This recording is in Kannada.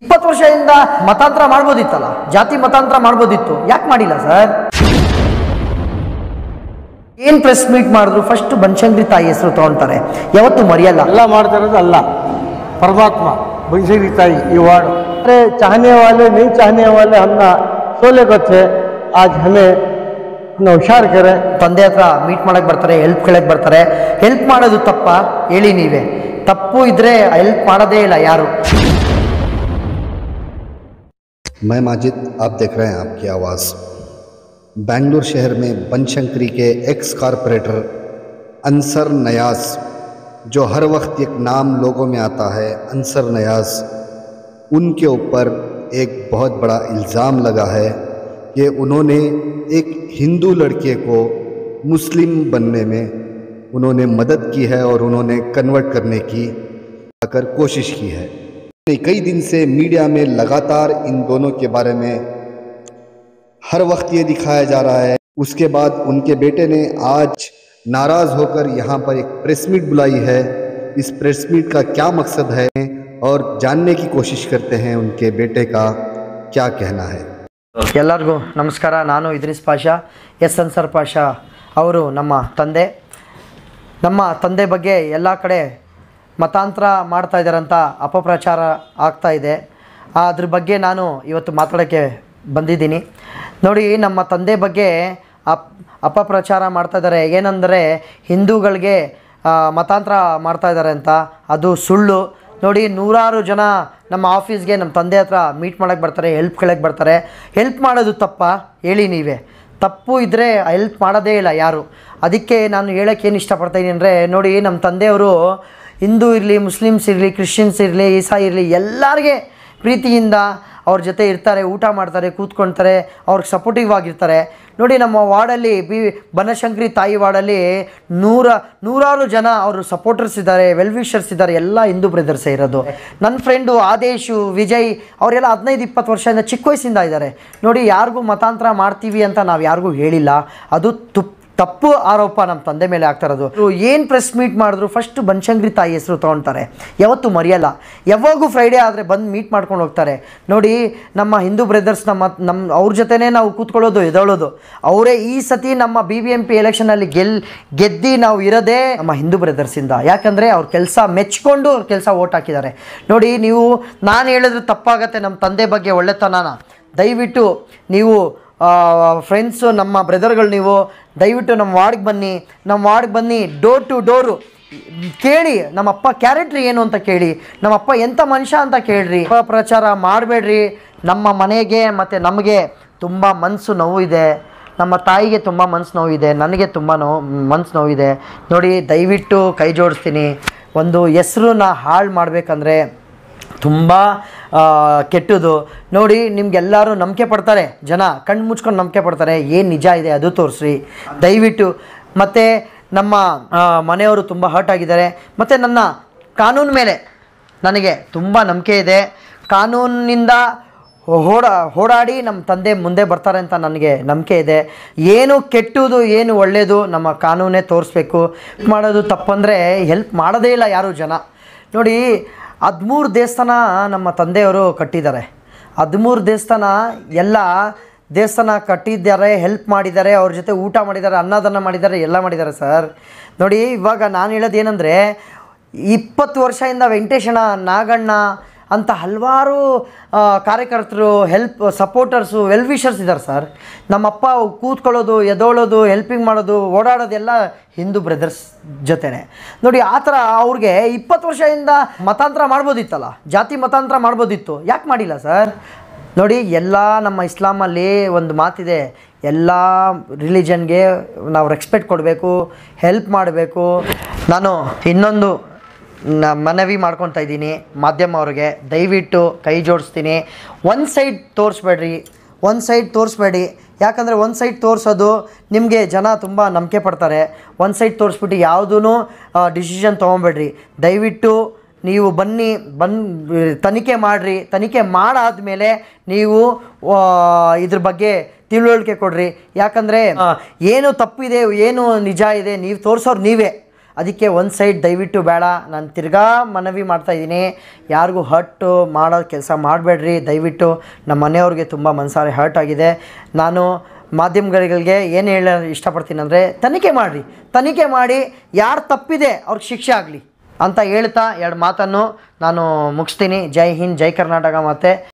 ಇಪ್ಪತ್ತು ವರ್ಷದಿಂದ ಮತಾಂತರ ಮಾಡ್ಬೋದಿತ್ತಲ್ಲ ಜಾತಿ ಮತಾಂತರ ಮಾಡ್ಬೋದಿತ್ತು ಯಾಕೆ ಮಾಡಿಲ್ಲ ಸರ್ ಏನ್ ಪ್ರೆಸ್ ಮೀಟ್ ಮಾಡಿದ್ರು ಫಸ್ಟ್ ಬನಶಂಕರಿ ತಾಯಿ ಹೆಸರು ತಗೊಂತಾರೆ ಯಾವತ್ತು ಮರೆಯಲ್ಲ ಎಲ್ಲ ಮಾಡ್ತಾ ಇರೋದು ಅಲ್ಲ ಪರಮಾತ್ಮ ಬನಶಂಕರಿ ತಾಯಿ ಈ ವಾರ್ಡ್ अरे चाहने वाले नहीं चाहने वाले हम ना सोले को थे आज हमें अपना हुशार करें ತಂದೆ ಹತ್ರ ಮೀಟ್ ಮಾಡಕ್ ಬರ್ತಾರೆ ಹೆಲ್ಪ್ ಕೇಳಕ್ ಬರ್ತಾರೆ ಹೆಲ್ಪ್ ಮಾಡೋದು ತಪ್ಪ ಹೇಳಿ ನೀವೇ ತಪ್ಪು ಇದ್ರೆ ಹೆಲ್ಪ್ ಮಾಡೋದೇ ಇಲ್ಲ ಯಾರು मैं माजिद आप देख रहे हैं आपकी आवाज़ बेंगलुरु शहर में बनशंकरी के एक्स कारपोरेटर अंसर नयाज जो हर वक्त एक नाम लोगों में आता है अंसर नयाज उनके ऊपर एक बहुत बड़ा इल्ज़ाम लगा है कि उन्होंने एक हिंदू लड़के को मुस्लिम बनने में उन्होंने मदद की है और उन्होंने कन्वर्ट करने की अगर कोशिश की है कई दिन से मीडिया में लगातार इन दोनों के बारे में हर वक्त ये दिखाया जा रहा है उसके बाद उनके बेटे ने आज नाराज होकर यहाँ पर एक प्रेस मीट बुलाई है इस प्रेस मीट का क्या मकसद है और जानने की कोशिश करते हैं उनके बेटे का क्या कहना है ಎಲ್ಲರಿಗೂ ನಮಸ್ಕಾರ ನಾನು ಇದ್ರಿಸ್ ಪಾಷಾ ಎಸ್ ಅನ್ಸರ್ ಪಾಷಾ ಅವರು ನಮ್ಮ ತಂದೆ ನಮ್ಮ ತಂದೆ ಬಗ್ಗೆ ಎಲ್ಲ ಕಡೆ ಮತಾಂತರ ಮಾಡ್ತಾ ಇದ್ದಾರಂತ ಅಪಪ್ರಚಾರ ಆಗ್ತಾ ಇದೆ ಅದ್ರ ಬಗ್ಗೆ ನಾನು ಇವತ್ತು ಮಾತಾಡೋಕ್ಕೆ ಬಂದಿದ್ದೀನಿ ನೋಡಿ ನಮ್ಮ ತಂದೆ ಬಗ್ಗೆ ಅಪ್ ಅಪಪ್ರಚಾರ ಮಾಡ್ತಾ ಇದ್ದಾರೆ ಏನಂದರೆ ಹಿಂದೂಗಳಿಗೆ ಆ, ಮತಾಂತರ ಮಾಡ್ತಾ ಇದ್ದಾರೆ ಅಂತ ಅದು ಸುಳ್ಳು ನೋಡಿ ನೂರಾರು ಜನ ನಮ್ಮ ಆಫೀಸ್ಗೆ ನಮ್ಮ ತಂದೆ ಹತ್ರ ಮೀಟ್ ಮಾಡೋಕ್ಕೆ ಬರ್ತಾರೆ ಹೆಲ್ಪ್ ಕೇಳಕ್ಕೆ ಬರ್ತಾರೆ ಹೆಲ್ಪ್ ಮಾಡೋದು ತಪ್ಪ ಹೇಳಿ ನೀವೇ ತಪ್ಪು ಇದ್ದರೆ ಹೆಲ್ಪ್ ಮಾಡೋದೇ ಇಲ್ಲ ಯಾರು ಅದಕ್ಕೆ ನಾನು ಹೇಳೋಕ್ಕೆ ಏನು ಇಷ್ಟಪಡ್ತಾಯಿದ್ದೀನಿ ಅಂದರೆ ನೋಡಿ ನಮ್ಮ ತಂದೆಯವರು ಹಿಂದೂ ಇರಲಿ ಮುಸ್ಲಿಮ್ಸ್ ಇರಲಿ ಕ್ರಿಶ್ಚಿಯನ್ಸ್ ಇರಲಿ ಈಸಾಯಿ ಇರಲಿ ಎಲ್ಲರಿಗೆ ಪ್ರೀತಿಯಿಂದ ಅವ್ರ ಜೊತೆ ಇರ್ತಾರೆ ಊಟ ಮಾಡ್ತಾರೆ ಕೂತ್ಕೊಳ್ತಾರೆ ಅವ್ರಿಗೆ ಸಪೋರ್ಟಿವ್ ಆಗಿರ್ತಾರೆ ನೋಡಿ ನಮ್ಮ ವಾರ್ಡಲ್ಲಿ ಬಿ ಬನಶಂಕರಿ ತಾಯಿ ವಾರ್ಡಲ್ಲಿ ನೂರ ನೂರಾರು ಜನ ಅವರು ಸಪೋರ್ಟರ್ಸ್ ಇದ್ದಾರೆ ವೆಲ್ ವಿಷರ್ಸ್ ಇದ್ದಾರೆ ಎಲ್ಲ ಹಿಂದೂ ಬ್ರದರ್ಸೇ ಇರೋದು ನನ್ನ ಫ್ರೆಂಡು ಆದೇಶು ವಿಜಯ್ ಅವರೆಲ್ಲ ಹದಿನೈದು ಇಪ್ಪತ್ತು ವರ್ಷದಿಂದ ಚಿಕ್ಕ ವಯಸ್ಸಿಂದ ಇದ್ದಾರೆ ನೋಡಿ ಯಾರಿಗೂ ಮತಾಂತರ ಮಾಡ್ತೀವಿ ಅಂತ ನಾವು ಯಾರಿಗೂ ಹೇಳಿಲ್ಲ ಅದು ತುಪ್ ತಪ್ಪು ಆರೋಪ ನಮ್ಮ ತಂದೆ ಮೇಲೆ ಆಗ್ತಾ ಇರೋದು ಏನು ಪ್ರೆಸ್ ಮೀಟ್ ಮಾಡಿದ್ರು ಫಸ್ಟ್ ಬನಶಂಕರಿ ತಾಯಿ ಹೆಸರು ತೊಗೊಳ್ತಾರೆ ಯಾವತ್ತೂ ಮರೆಯಲ್ಲ ಯಾವಾಗೂ ಫ್ರೈಡೇ ಆದರೆ ಬಂದು ಮೀಟ್ ಮಾಡ್ಕೊಂಡು ಹೋಗ್ತಾರೆ ನೋಡಿ ನಮ್ಮ ಹಿಂದೂ ಬ್ರದರ್ಸ್ ನಮ್ಮ ನಮ್ಮ ಅವ್ರ ಜೊತೆನೇ ನಾವು ಕೂತ್ಕೊಳ್ಳೋದು ಎದಳೋದು ಅವರೇ ಈ ಸತಿ ನಮ್ಮ ಬಿ ಬಿ ಎಂ ಪಿ ಎಲೆಕ್ಷನಲ್ಲಿ ಗೆಲ್ ಗೆದ್ದಿ ನಾವು ಇರೋದೇ ನಮ್ಮ ಹಿಂದೂ ಬ್ರದರ್ಸಿಂದ ಯಾಕಂದರೆ ಅವ್ರ ಕೆಲಸ ಮೆಚ್ಕೊಂಡು ಅವ್ರ ಕೆಲಸ ಓಟ್ ಹಾಕಿದ್ದಾರೆ ನೋಡಿ ನೀವು ನಾನು ಹೇಳಿದ್ರೆ ತಪ್ಪಾಗತ್ತೆ ನಮ್ಮ ತಂದೆ ಬಗ್ಗೆ ಒಳ್ಳೆತನನ ದಯವಿಟ್ಟು ನೀವು ಫ್ರೆಂಡ್ಸು ನಮ್ಮ ಬ್ರದರ್ಗಳು ನೀವು ದಯವಿಟ್ಟು ನಮ್ಮ ವಾರ್ಡ್ಗೆ ಬನ್ನಿ ನಮ್ಮ ವಾರ್ಡ್ಗೆ ಬನ್ನಿ ಡೋರ್ ಟು ಡೋರು ಕೇಳಿ ನಮ್ಮಪ್ಪ ಕ್ಯಾರೆಕ್ಟ್ರ್ ಏನು ಅಂತ ಕೇಳಿ ನಮ್ಮಪ್ಪ ಎಂಥ ಮನುಷ್ಯ ಅಂತ ಕೇಳ್ರಿ ಪ್ರಚಾರ ಮಾಡಬೇಡ್ರಿ ನಮ್ಮ ಮನೆಗೆ ಮತ್ತು ನಮಗೆ ತುಂಬ ಮನಸ್ಸು ನೋವು ಇದೆ ನಮ್ಮ ತಾಯಿಗೆ ತುಂಬ ಮನ್ಸು ನೋವಿದೆ ನನಗೆ ತುಂಬ ನೋವು ಮನ್ಸು ನೋವಿದೆ ನೋಡಿ ದಯವಿಟ್ಟು ಕೈ ಜೋಡಿಸ್ತೀನಿ ಒಂದು ಹೆಸ್ರನ್ನ ಹಾಳು ಮಾಡಬೇಕಂದ್ರೆ ತುಂಬ ಕೆಟ್ಟದು ನೋಡಿ ನಿಮ್ಗೆಲ್ಲರೂ ನಂಬಿಕೆ ಪಡ್ತಾರೆ ಜನ ಕಣ್ಣು ಮುಚ್ಕೊಂಡು ನಂಬಿಕೆ ಪಡ್ತಾರೆ ಏನು ನಿಜ ಇದೆ ಅದು ತೋರಿಸ್ರಿ ದಯವಿಟ್ಟು ಮತ್ತು ನಮ್ಮ ಆ, ಮನೆಯವರು ತುಂಬ ಹರ್ಟ್ ಆಗಿದ್ದಾರೆ ಮತ್ತು ನನ್ನ ಕಾನೂನು ಮೇಲೆ ನನಗೆ ತುಂಬ ನಂಬಿಕೆ ಇದೆ ಕಾನೂನಿನಿಂದ ಹೋಡ ಹೋರಾಡಿ ನಮ್ಮ ತಂದೆ ಮುಂದೆ ಬರ್ತಾರೆ ಅಂತ ನನಗೆ ನಂಬಿಕೆ ಇದೆ ಏನು ಕೆಟ್ಟದು ಏನು ಒಳ್ಳೆಯದು ನಮ್ಮ ಕಾನೂನೇ ತೋರಿಸ್ಬೇಕು ಮಾಡೋದು ತಪ್ಪಂದರೆ ಹೆಲ್ಪ್ ಮಾಡೋದೇ ಇಲ್ಲ ಯಾರು ಜನ ನೋಡಿ ಹದಿಮೂರು ದೇವಸ್ಥಾನ ನಮ್ಮ ತಂದೆಯವರು ಕಟ್ಟಿದ್ದಾರೆ ಹದಿಮೂರು ದೇವಸ್ಥಾನ ಎಲ್ಲ ದೇವಸ್ಥಾನ ಕಟ್ಟಿದ್ದಾರೆ ಹೆಲ್ಪ್ ಮಾಡಿದ್ದಾರೆ ಅವ್ರ ಜೊತೆ ಊಟ ಮಾಡಿದ್ದಾರೆ ಅನ್ನದಾನ ಮಾಡಿದ್ದಾರೆ ಎಲ್ಲ ಮಾಡಿದ್ದಾರೆ ಸರ್ ನೋಡಿ ಇವಾಗ ನಾನು ಹೇಳೋದು ಏನಂದರೆ ಇಪ್ಪತ್ತು ವರ್ಷದಿಂದ ವೆಂಕಟೇಶಣ್ಣ ನಾಗಣ್ಣ ಅಂತ ಹಲವಾರು ಆ, ಕಾರ್ಯಕರ್ತರು ಹೆಲ್ಪ್ ಸಪೋರ್ಟರ್ಸು ವೆಲ್ ವಿಷರ್ಸ್ ಇದ್ದಾರೆ ಸರ್ ನಮ್ಮಪ್ಪ ಕೂತ್ಕೊಳ್ಳೋದು ಎದೋಳೋದು ಹೆಲ್ಪಿಂಗ್ ಮಾಡೋದು ಓಡಾಡೋದೆಲ್ಲ ಹಿಂದೂ ಬ್ರದರ್ಸ್ ಜೊತೆನೆ ನೋಡಿ ಆ ಥರ ಅವ್ರಿಗೆ ಇಪ್ಪತ್ತು ವರ್ಷದಿಂದ ಮತಾಂತರ ಮಾಡ್ಬೋದಿತ್ತಲ್ಲ ಜಾತಿ ಮತಾಂತರ ಮಾಡ್ಬೋದಿತ್ತು ಯಾಕೆ ಮಾಡಿಲ್ಲ ಸರ್ ನೋಡಿ ಎಲ್ಲ ನಮ್ಮ ಇಸ್ಲಾಮಲ್ಲಿ ಒಂದು ಮಾತಿದೆ ಎಲ್ಲ ರಿಲಿಜನ್ಗೆ ನಾವು ರೆಸ್ಪೆಕ್ಟ್ ಕೊಡಬೇಕು ಹೆಲ್ಪ್ ಮಾಡಬೇಕು ನಾನು ಇನ್ನೊಂದು ನ ಮನವಿ ಮಾಡ್ಕೊತಾ ಇದ್ದೀನಿ ಮಾಧ್ಯಮ ಅವ್ರಿಗೆ ದಯವಿಟ್ಟು ಕೈ ಜೋಡಿಸ್ತೀನಿ ಒಂದು ಸೈಡ್ ತೋರಿಸ್ಬೇಡ್ರಿ ಒಂದು ಸೈಡ್ ತೋರಿಸ್ಬೇಡಿ ಯಾಕಂದರೆ ಒಂದು ಸೈಡ್ ತೋರಿಸೋದು ನಿಮಗೆ ಜನ ತುಂಬ ನಂಬಿಕೆ ಪಡ್ತಾರೆ ಒಂದು ಸೈಡ್ ತೋರಿಸ್ಬಿಟ್ಟು ಯಾವುದೂ ಡಿಸಿಷನ್ ತೊಗೊಬೇಡ್ರಿ ದಯವಿಟ್ಟು ನೀವು ಬನ್ನಿ ಬಂದು ತನಿಖೆ ಮಾಡಿರಿ ತನಿಖೆ ಮಾಡಾದ್ಮೇಲೆ ನೀವು ಆ, ಇದ್ರ ಬಗ್ಗೆ ತಿಳುವಳಿಕೆ ಕೊಡ್ರಿ ಯಾಕಂದರೆ ಏನು ತಪ್ಪಿದೆ ಏನು ನಿಜ ಇದೆ ನೀವು ತೋರಿಸೋರು ನೀವೇ ಅದಕ್ಕೆ ಒಂದು ಸೈಡ್ ದಯವಿಟ್ಟು ಬೇಡ ನಾನು ತಿರ್ಗಾ ಮನವಿ ಮಾಡ್ತಾ ಇದ್ದೀನಿ ಯಾರಿಗೂ ಹರ್ಟು ಮಾಡೋ ಕೆಲಸ ಮಾಡಬೇಡ್ರಿ ದಯವಿಟ್ಟು ನಮ್ಮ ಮನೆಯವ್ರಿಗೆ ತುಂಬ ಮನಸಾರೆ ಹರ್ಟ್ ಆಗಿದೆ ನಾನು ಮಾಧ್ಯಮಗಳಿಗೆ ಏನು ಹೇಳ ಇಷ್ಟಪಡ್ತೀನಿ ಅಂದರೆ ತನಿಖೆ ಮಾಡಿರಿ ತನಿಖೆ ಮಾಡಿ ಯಾರು ತಪ್ಪಿದೆ ಅವ್ರಿಗೆ ಶಿಕ್ಷೆ ಆಗಲಿ ಅಂತ ಹೇಳ್ತಾ ಎರಡು ಮಾತನ್ನು ನಾನು ಮುಗಿಸ್ತೀನಿ ಜೈ ಹಿಂದ್ ಜೈ ಕರ್ನಾಟಕ ಮತ್ತು